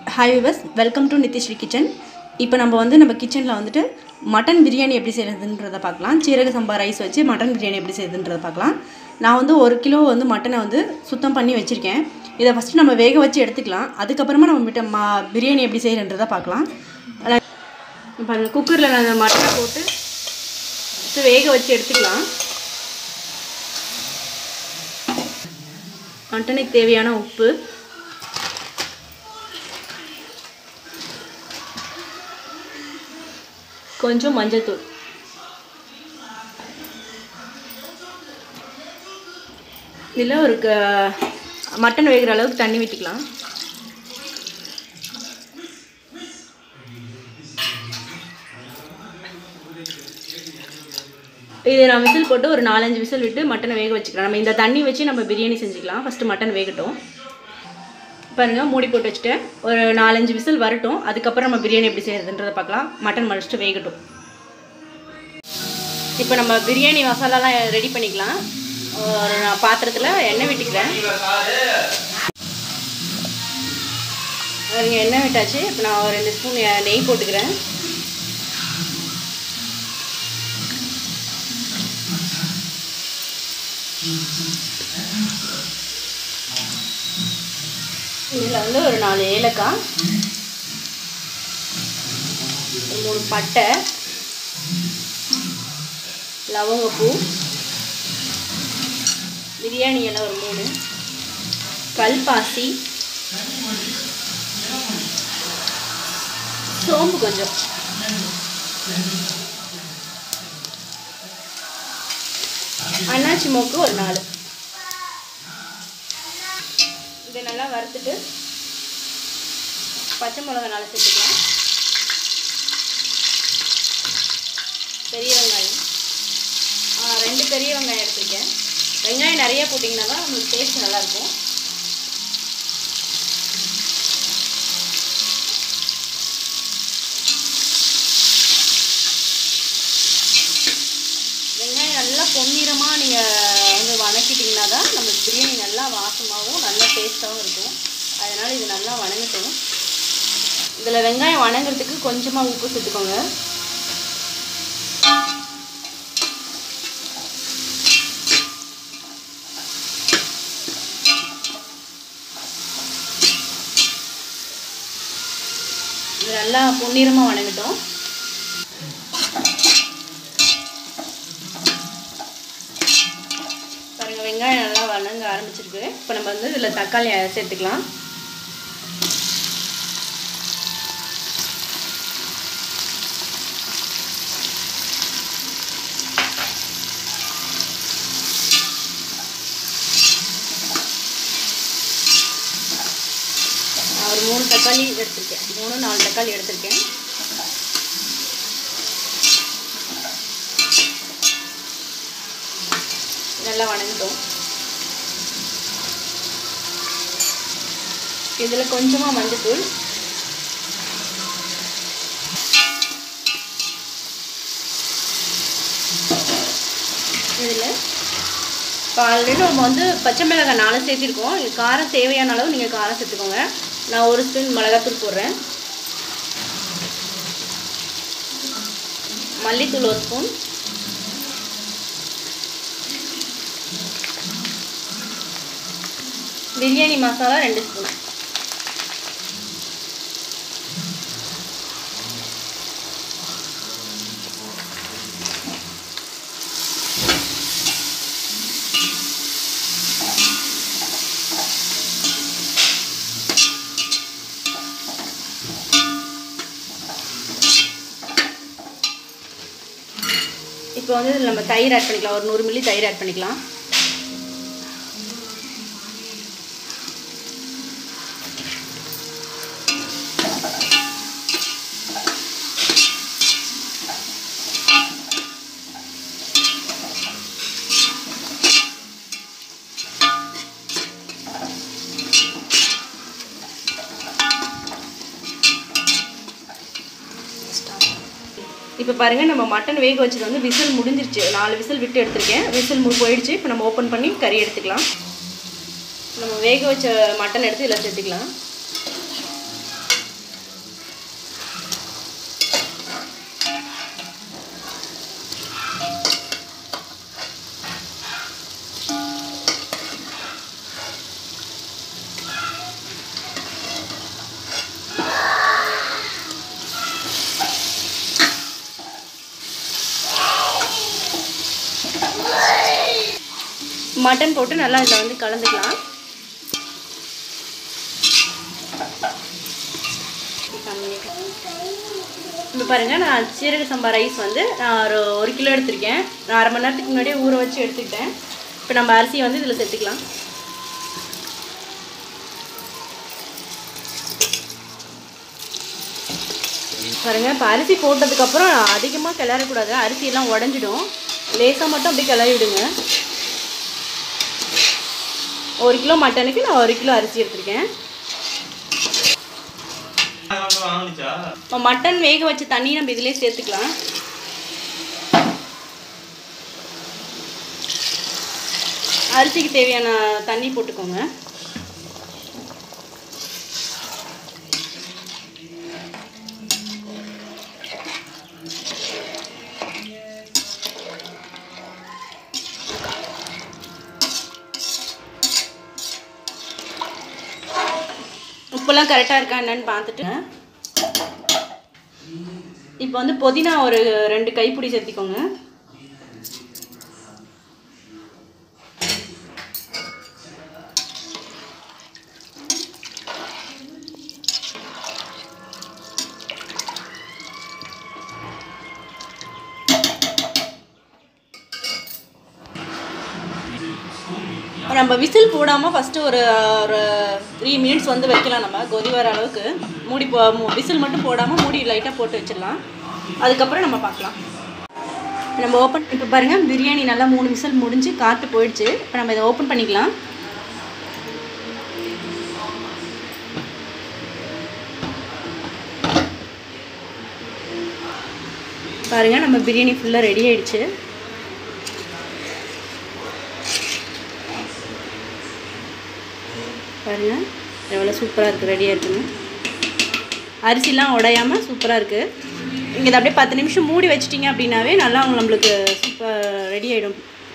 hi viewers welcome to Nithishree kitchen இப்போ நம்ம வந்து நம்ம கிச்சனில் வந்துட்டு மட்டன் பிரியாணி எப்படி செய்கிறதுன்றதை பார்க்கலாம் சீரக சம்பா ரைஸ் வச்சு மட்டன் பிரியாணி எப்படி செய்யுதுன்றதை பார்க்கலாம் நான் வந்து ஒரு கிலோ வந்து மட்டனை வந்து சுத்தம் பண்ணி வச்சுருக்கேன் இதை ஃபஸ்ட்டு நம்ம வேக வச்சு எடுத்துக்கலாம் அதுக்கப்புறமா நம்ம மிட்ட மா பிரியாணி எப்படி செய்கிறன்றதை பார்க்கலாம் பாருங்கள் குக்கரில் நான் அந்த மட்டனை போட்டு first வேக வச்சு எடுத்துக்கலாம் மட்டனுக்கு தேவையான உப்பு கொஞ்சம் மஞ்சள்தூள் இதில் ஒரு க மட்டன் வேகிற அளவுக்கு தண்ணி விட்டுக்கலாம் இது நான் விசில் போட்டு ஒரு நாலஞ்சு விசில் விட்டு மட்டனை வேக வச்சுக்கலாம் நம்ம இந்த தண்ணி வச்சு நம்ம பிரியாணி செஞ்சுக்கலாம் ஃபஸ்ட்டு மட்டன் வேகட்டும் பாருங்கள் மூடி போட்டு வச்சுட்டேன் ஒரு நாலஞ்சு விசில் வரட்டும் அதுக்கப்புறம் நம்ம பிரியாணி எப்படி செய்யறதுன்றதை பார்க்கலாம் மட்டன் மடிச்சுட்டு வேகட்டும் இப்போ நம்ம பிரியாணி மசாலாலாம் ரெடி பண்ணிக்கலாம் ஒரு நான் பாத்திரத்தில் எண்ணெய் விட்டுக்கிறேன் பாருங்க எண்ணெய் விட்டாச்சு இப்போ நான் ஒரு ரெண்டு ஸ்பூன் நெய் போட்டுக்கிறேன் இதில் வந்து ஒரு நாலு ஏலக்காய் ஒரு மூணு பட்டை லவங்கப்பூ பிரியாணி இலை ஒரு மூணு கல்பாசி சோம்பு கொஞ்சம் அன்னாச்சி மோக்கு ஒரு நாலு இதை நல்லா வறுத்துட்டு பச்சை மிளகா நாலு சேர்த்துக்கலாம் பெரிய வெங்காயம் ஆ, ரெண்டு பெரிய வெங்காயம் எடுத்துருக்கேன் வெங்காயம் நிறைய போட்டிங்கன்னா தான் நம்மளுக்கு டேஸ்ட் நல்லாயிருக்கும் வெங்காயம் நல்லா பொன்னிறமாக நீங்கள் வந்து வணக்கிட்டிங்கன்னா தான் நம்மளுக்கு பிரியாணி நல்லா வாசமாகவும் நல்ல டேஸ்ட்டாகவும் இருக்கும் அதனால் இது நல்லா வணங்கட்டும் இதில் வெங்காயம் வணங்குறதுக்கு கொஞ்சமாக உப்பு சேர்த்துக்கோங்க இது நல்லா பொன்னிறமாக வணங்கட்டும் பாருங்கள் வெங்காயம் நல்லா வணங்க ஆரம்பிச்சிருக்கு இப்போ நம்ம வந்து இதில் தக்காளி சேர்த்துக்கலாம் நான் ஒரு மூணு தக்காளி எடுத்திருக்கேன் மூணு நாலு தக்காளி எடுத்திருக்கேன் நல்லா வணங்கட்டும் இதில் கொஞ்சமாக மஞ்சத்தூள் இதில் இப்போ ஆல்ரெடி நம்ம வந்து பச்சை மிளகாய் நாலு சேர்த்திருக்கோம் இது காரம் தேவையான அளவு நீங்கள் காரம் சேர்த்துக்கோங்க நான் ஒரு ஸ்பூன் மிளகாத்தூள் போடுறேன் மல்லித்தூள் ஒரு ஸ்பூன் பிரியாணி மசாலா ரெண்டு ஸ்பூன் இப்போ வந்து இதில் நம்ம தயிர் ஆட் பண்ணிக்கலாம் ஒரு நூறு மில்லி தயிர் ஆட் பண்ணிக்கலாம் இப்போ பாருங்கள் நம்ம மட்டன் வேக வச்சது வந்து விசில் முடிஞ்சிருச்சு நாலு விசில் விட்டு எடுத்திருக்கேன் விசில் மு போயிடுச்சு இப்போ நம்ம ஓப்பன் பண்ணி கறி எடுத்துக்கலாம் நம்ம வேக வச்ச மட்டன் எடுத்து இதில் சேர்த்துக்கலாம் மட்டன் போட்டு நல்லா இதில் வந்து கலந்துக்கலாம் இப்போ பாருங்கள் நான் சீரக சம்பா ரைஸ் வந்து நான் ஒரு ஒரு கிலோ எடுத்திருக்கேன் நான் அரை மணி நேரத்துக்கு முன்னாடியே ஊற வச்சு எடுத்துக்கிட்டேன் இப்போ நம்ம அரிசியை வந்து இதில் சேர்த்துக்கலாம் பாருங்க இப்போ அரிசி போட்டதுக்கப்புறம் அதிகமாக கிளறக்கூடாது அரிசியெல்லாம் உடஞ்சிடும் லேசாக மட்டும் அப்படியே கிளறி விடுங்க ஒரு கிலோ மட்டனுக்கு நான் ஒரு கிலோ அரிசி எடுத்திருக்கேன் வாங்கிச்சா இப்போ மட்டன் வேக வச்ச தண்ணி நம்ம இதிலே சேர்த்துக்கலாம் அரிசிக்கு தேவையான தண்ணி போட்டுக்கோங்க உப்புலாம் கரெக்டாக இருக்கா என்னன்னு பார்த்துட்டு இப்போ வந்து புதினா ஒரு ரெண்டு கைப்பிடி சேர்த்திக்கோங்க நம்ம விசில் போடாமல் ஃபஸ்ட்டு ஒரு ஒரு த்ரீ மினிட்ஸ் வந்து வைக்கலாம் நம்ம கொதி வர அளவுக்கு மூடி போ விசில் மட்டும் போடாமல் மூடி லைட்டாக போட்டு வச்சிடலாம் அதுக்கப்புறம் நம்ம பார்க்கலாம் நம்ம ஓப்பன் இப்போ பாருங்கள் பிரியாணி நல்லா மூணு விசில் முடிஞ்சு காற்று போயிடுச்சு இப்போ நம்ம இதை ஓப்பன் பண்ணிக்கலாம் பாருங்கள் நம்ம பிரியாணி ஃபுல்லாக ரெடி ஆயிடுச்சு பாருங்கள் எவ்வளோ சூப்பராக இருக்குது ரெடியாக இருக்குன்னு அரிசிலாம் உடையாமல் சூப்பராக இருக்குது நீங்கள் இதை அப்படியே பத்து நிமிஷம் மூடி வச்சிட்டிங்க அப்படின்னாவே நல்லா நம்மளுக்கு சூப்பர் ரெடி ஆகிடும்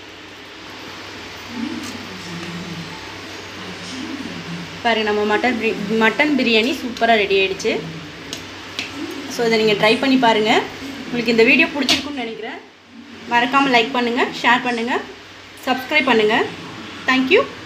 பாருங்கள் நம்ம மட்டன் பிரி மட்டன் பிரியாணி சூப்பராக ரெடி ஆகிடுச்சு ஸோ இதை நீங்கள் ட்ரை பண்ணி பாருங்கள் உங்களுக்கு இந்த வீடியோ பிடிச்சிருக்குன்னு நினைக்கிறேன் மறக்காமல் லைக் பண்ணுங்கள் ஷேர் பண்ணுங்கள் சப்ஸ்கிரைப் பண்ணுங்கள் தேங்க்யூ